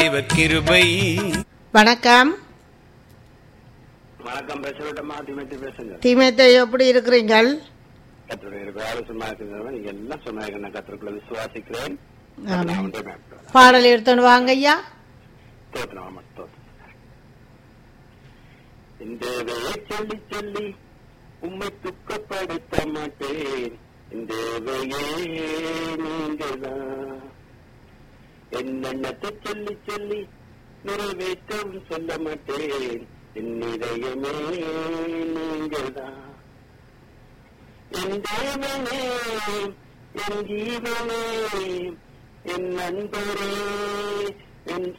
தேவ கிருபை வணக்கம் வணக்கம் பேசுறட்டமா திமத்தி பேசுங்க திமேத்தை எப்படி இருக்கிறீங்கள் கத்தருடைய இருக்கிற ஆலோசனை இருக்கிறவங்க நீங்க எல்லாம் சொன்னாங்க நான் கத்தருக்குள்ள விசுவாசிக்கிறேன் ஆமாம். நான் ஒன்றே மேற்கொள்கிறேன். பாடல் எடுத்துன்னு வாங்க ஐயா தோத்திரம் ஆமா, தோத்திரம். இந்த வேலை சொல்லி சொல்லி உம்மை துக்கப்படுத்த மாட்டேன் இந்த வேலையே நீங்கள்தான் என்னென்னத்தை சொல்லி சொல்லி நிறைவேற்றவும் சொல்ல மாட்டேன் என் இதயமே நீங்கள்தான் என் தேவனே என் ஜீவனே என் நண்பரே என்